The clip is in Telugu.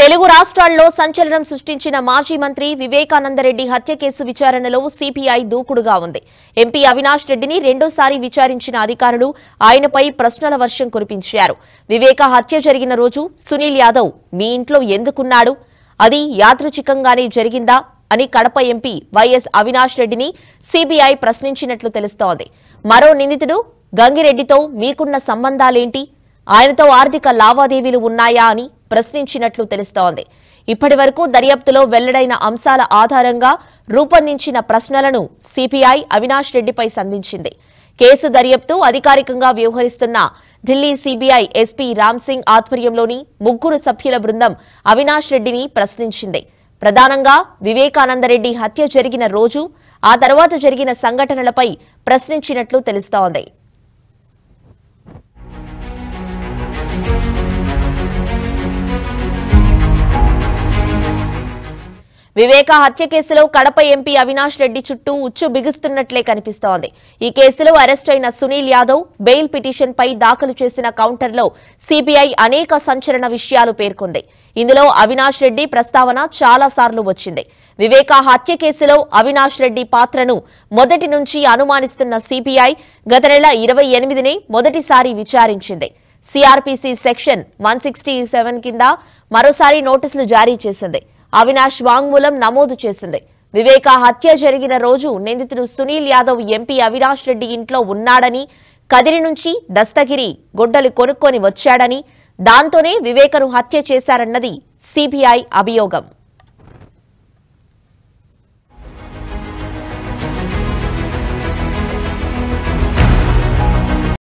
తెలుగు రాష్ట్రాల్లో సంచలనం సృష్టించిన మాజీ మంత్రి వివేకానందరెడ్డి హత్య కేసు విచారణలో సిపిఐ దూకుడుగా ఉంది ఎంపీ అవినాష్ రెడ్డిని రెండోసారి విచారించిన అధికారులు ఆయనపై ప్రశ్నల వర్షం కురిపించారు వివేక హత్య జరిగిన రోజు సునీల్ యాదవ్ మీ ఇంట్లో ఎందుకున్నాడు అది యాదృచ్ఛికంగానే జరిగిందా అని కడప ఎంపీ వైఎస్ అవినాష్ రెడ్డిని సిబిఐ ప్రశ్నించినట్లు తెలుస్తోంది మరో నిందితుడు గంగిరెడ్డితో మీకున్న సంబంధాలేంటి ఆయనతో ఆర్థిక లావాదేవీలు ఉన్నాయా అని ప్రశ్నించినట్లు తెలుస్తోంది ఇప్పటి వరకు దర్యాప్తులో వెల్లడైన అంశాల ఆధారంగా రూపొందించిన ప్రశ్నలను సిపిఐ అవినాష్ రెడ్డిపై సంధించింది కేసు దర్యాప్తు అధికారికంగా వ్యవహరిస్తున్న ఢిల్లీ సిబిఐ ఎస్పీ రామ్ సింగ్ ఆధ్వర్యంలోని ముగ్గురు సభ్యుల బృందం అవినాష్ రెడ్డిని ప్రశ్నించింది ప్రధానంగా వివేకానందరెడ్డి హత్య జరిగిన రోజు ఆ తర్వాత జరిగిన సంఘటనలపై ప్రశ్నించినట్లు తెలుస్తోంది వివేక హత్య కేసులో కడప ఎంపీ అవినాష్ రెడ్డి చుట్టూ ఉచ్చు బిగుస్తున్నట్లే కనిపిస్తోంది ఈ కేసులో అరెస్ట్ అయిన సునీల్ యాదవ్ బెయిల్ పిటిషన్ పై దాఖలు చేసిన కౌంటర్లో సిబిఐ అనేక సంచలన విషయాలు పేర్కొంది ఇందులో అవినాష్ రెడ్డి ప్రస్తావన చాలా సార్లు వచ్చింది వివేక హత్య కేసులో అవినాష్ రెడ్డి పాత్రను మొదటి నుంచి అనుమానిస్తున్న సిబిఐ గత నెల ఇరవై ఎనిమిదిని మొదటిసారి విచారించింది CRPC section one sixty seven కింద మరోసారి నోటీసులు జారీ చేసింది అవినాష్ వాంగ్మూలం నమోదు చేసింది వివేక హత్య జరిగిన రోజు నిందితుడు సునీల్ యాదవ్ ఎంపీ అవినాష్ రెడ్డి ఇంట్లో ఉన్నాడని కదిరి నుంచి దస్తగిరి గొడ్డలి కొనుక్కొని వచ్చాడని దాంతోనే వివేకను హత్య చేశారన్నది సిబిఐ అభియోగం